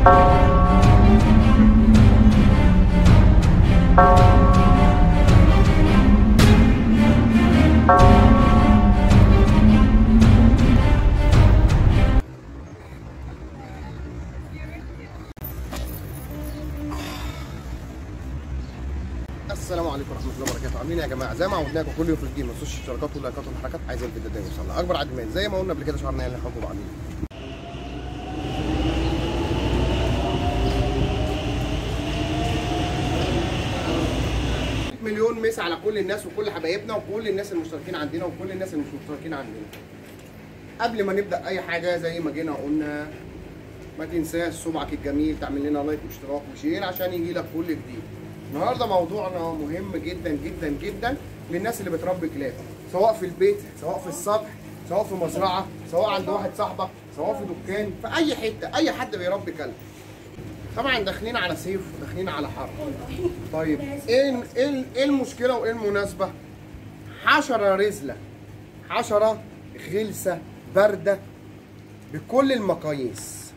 السلام عليكم ورحمه الله وبركاته عاملين إيه يا جماعه زي ما عودناكم كل يوم في الجيم ما تنسوش الاشتراكات واللايكات والحركات عايزين الفيديو ده يوصل لاكبر عدد من زي ما قلنا قبل كده شعرنا اللي حبوا بعضين مليون مسا على كل الناس وكل حبايبنا وكل الناس المشتركين عندنا وكل الناس اللي مش مشتركين عندنا قبل ما نبدا اي حاجه زي ما جينا قلنا ما تنساش صبعك الجميل تعمل لنا لايك واشتراك وشير عشان يجي لك كل جديد النهارده موضوعنا مهم جدا جدا جدا للناس اللي بتربي كلاب سواء في البيت سواء في السطح سواء في مزرعه سواء عند واحد صاحبك سواء في دكان في اي حته اي حد بيربي كلب طبعا داخلين على صيف وداخلين على حر طيب ايه ايه ايه المشكله وايه المناسبه حشره رزله حشره غلسه بارده بكل المقاييس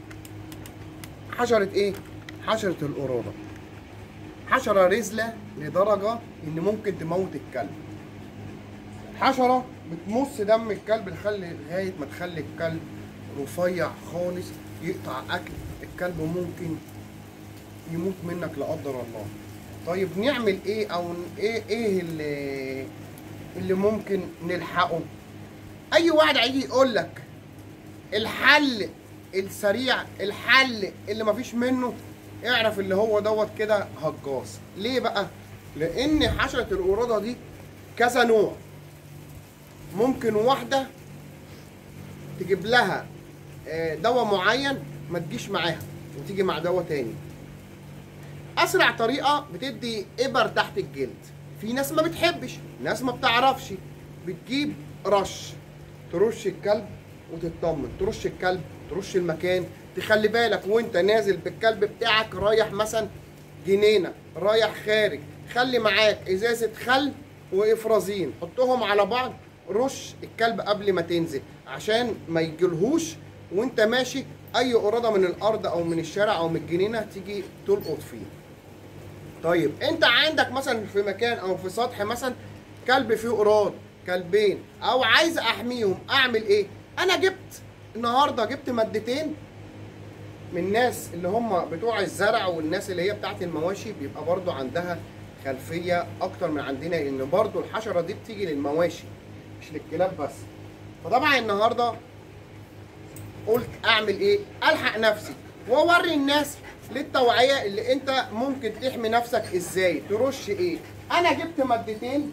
حشره ايه حشره القراده حشره رزله لدرجه ان ممكن تموت الكلب حشره بتمص دم الكلب لخلي لغايه ما تخلي الكلب رفيع خالص يقطع اكل الكلب ممكن يموت منك لا قدر الله طيب نعمل ايه او ايه ايه اللي اللي ممكن نلحقه اي واحد هيجي يقول لك الحل السريع الحل اللي مفيش منه اعرف اللي هو دوت كده هجاص ليه بقى لان حشره القراده دي كذا نوع ممكن واحده تجيب لها آه، دواء معين ما تجيش معاها وتيجي مع دواء تاني اسرع طريقه بتدي ابر تحت الجلد في ناس ما بتحبش ناس ما بتعرفش بتجيب رش ترش الكلب وتطمن ترش الكلب ترش المكان تخلي بالك وانت نازل بالكلب بتاعك رايح مثلا جنينه رايح خارج خلي معاك ازازه خل وافرازين حطهم على بعض رش الكلب قبل ما تنزل عشان ما يجيلهوش وانت ماشي اي قراده من الارض او من الشارع او من الجنينه تيجي تلقط فيه طيب انت عندك مثلا في مكان او في سطح مثلا كلب فيه قراد كلبين او عايز احميهم اعمل ايه انا جبت النهارده جبت مادتين من الناس اللي هم بتوع الزرع والناس اللي هي بتاعت المواشي بيبقى برضو عندها خلفيه اكتر من عندنا لان برضو الحشره دي بتيجي للمواشي مش للكلاب بس فطبعا النهارده قلت اعمل ايه الحق نفسي واوري الناس للتوعيه اللي انت ممكن تحمي نفسك ازاي ترش ايه انا جبت مادتين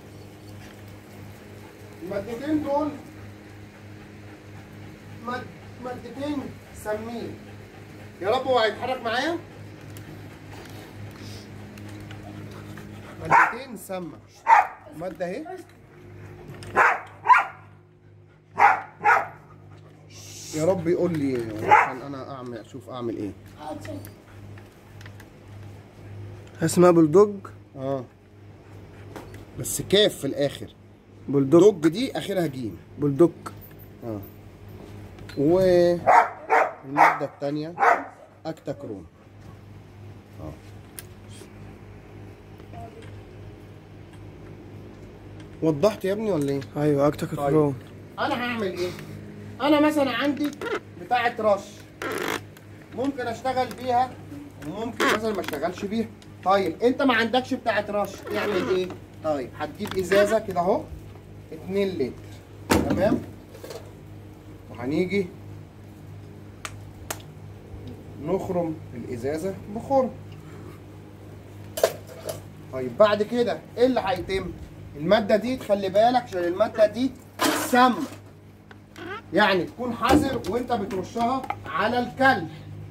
المادتين دول ماد- مادتين سمين يا رب هو هيتحرك معايا مادتين سامه ماده اهي يا رب يقول لي عشان انا اعمل اشوف اعمل ايه اسمها بلدوج اه بس كاف في الاخر بلدوج دوج دي اخرها جيم بلدوج اه والماده الثانيه اكتاكرون اه وضحت يا ابني ولا ايه ايوه اكتك طيب. كرون انا هعمل ايه انا مثلا عندي بتاعه رش ممكن اشتغل بيها وممكن مثلا ما اشتغلش بيها طيب انت ما عندكش بتاعه رش تعمل ايه طيب هتجيب ازازه كده اهو 2 لتر تمام وهنيجي نخرم الازازه بخرم طيب بعد كده ايه اللي هيتم الماده دي تخلي بالك عشان الماده دي سم يعني تكون حذر وانت بترشها على الكلب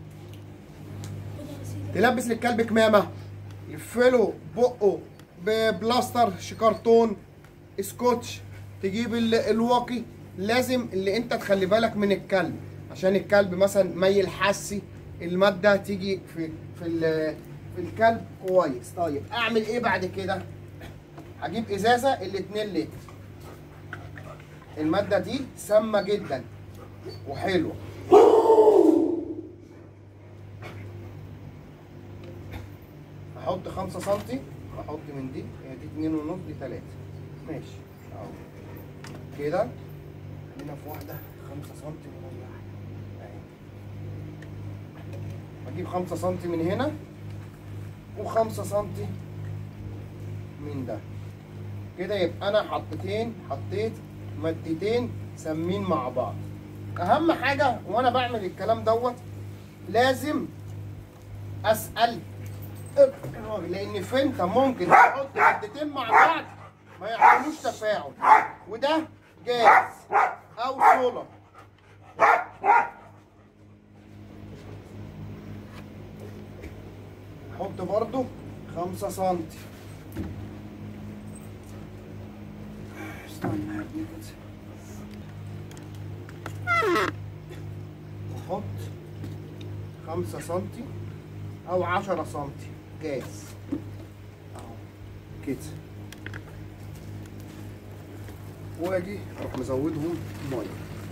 تلبس للكلب كمامه يقفله بقه ببلاستر شكرتون سكوتش تجيب ال- الواقي لازم اللي انت تخلي بالك من الكلب عشان الكلب مثلا ما يلحسي الماده تيجي في في ال- في الكلب كويس طيب اعمل ايه بعد كده هجيب ازازه ال 2 لتر الماده دي سامه جدا وحلوه احط خمسة سنتي واحط من دي هي دي اتنين ونص دي تلاتة ماشي اهو كده خلينا في واحدة خمسة سنتي ونرجع اهي اجيب خمسة سنتي من هنا وخمسة سنتي من ده كده يبقى انا حطيتين حطيت مدتين سمين مع بعض اهم حاجه وانا بعمل الكلام دوت لازم اسال الراجل لان في انت ممكن تحط مادتين مع بعض ما يعملوش تفاعل وده جاز او سولر احط برضو خمسة سنتي استنى يا ابني كده واحط خمسة سنتي او عشرة سنتي جاز اهو كده واجي اروح مزودهم ميه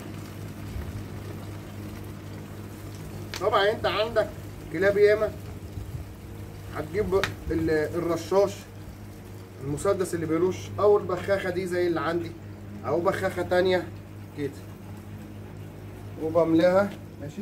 طبعا انت عندك كلاب ياما هتجيب ال- الرشاش المسدس اللي بيرش او البخاخه دي زي اللي عندي او بخاخه تانية كده وبملاها ماشي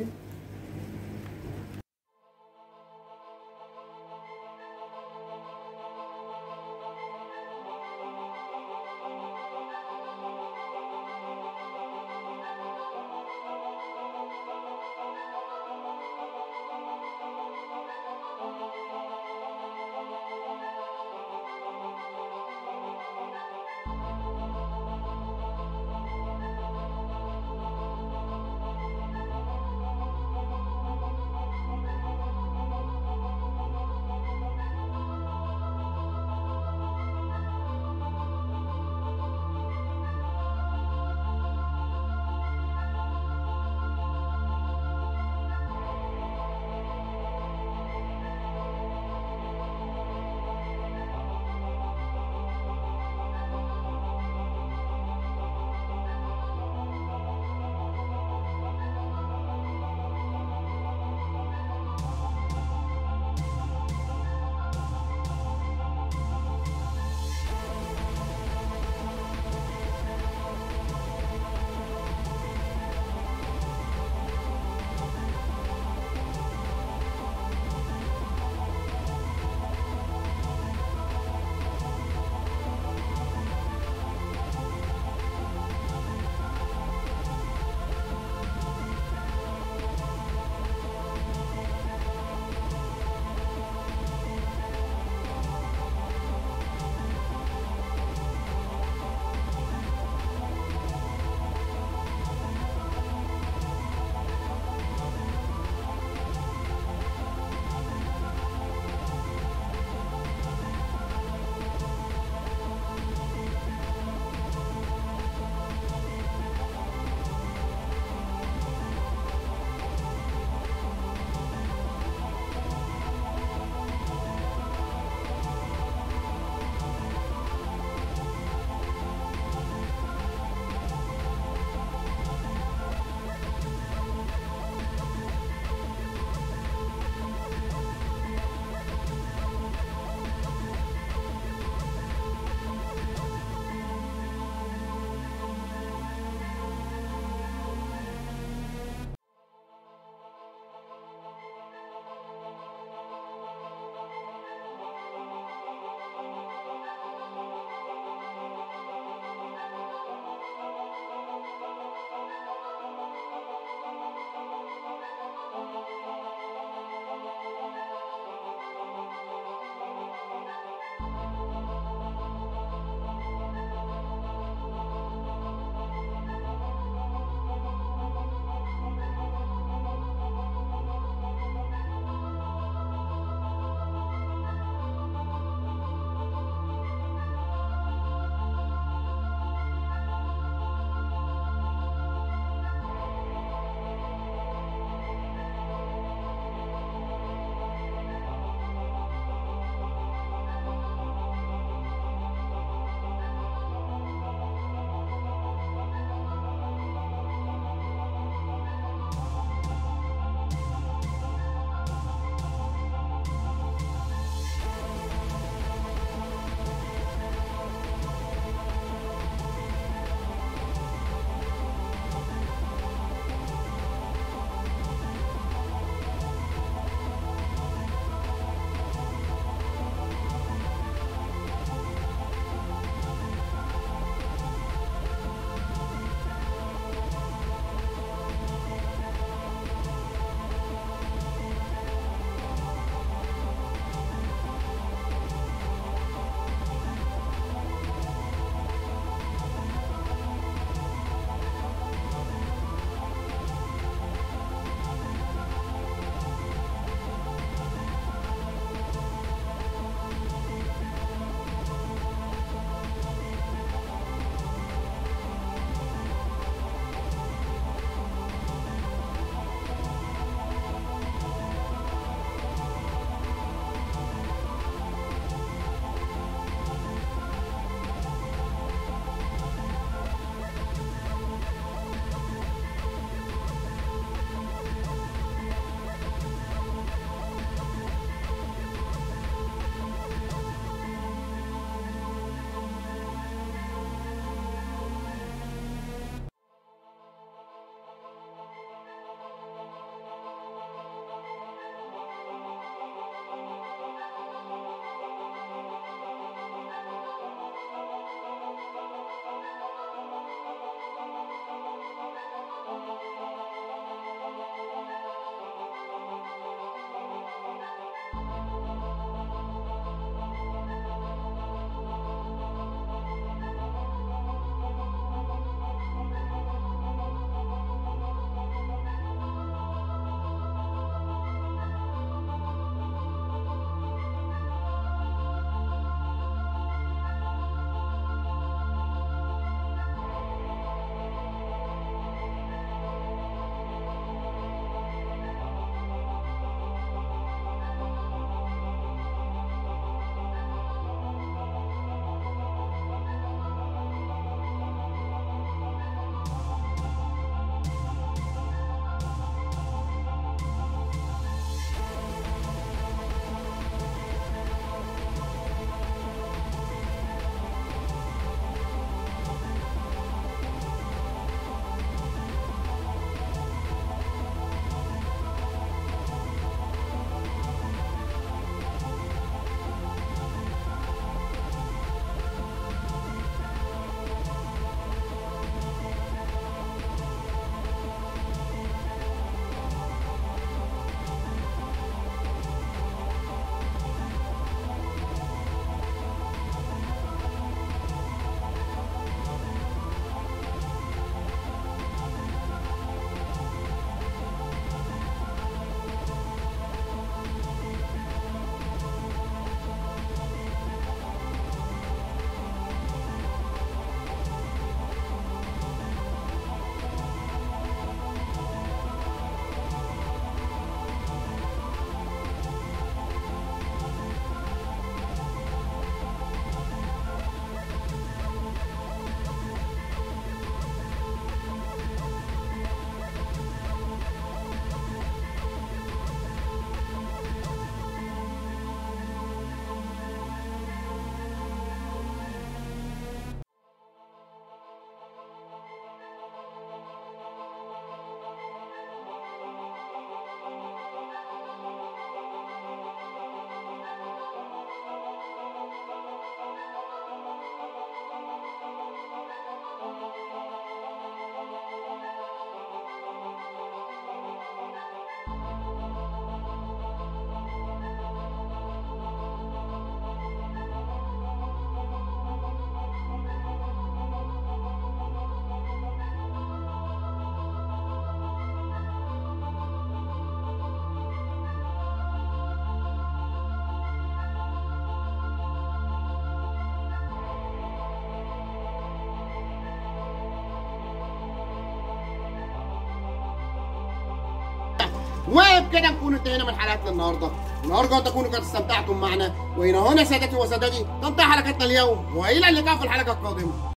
وبكده نكون انتهينا من حلقتنا النهارده ونرجو ان تكونوا قد استمتعتم معنا والى هنا سادتي وسادتي تنتهي حلقتنا اليوم والى اللقاء في الحلقه القادمه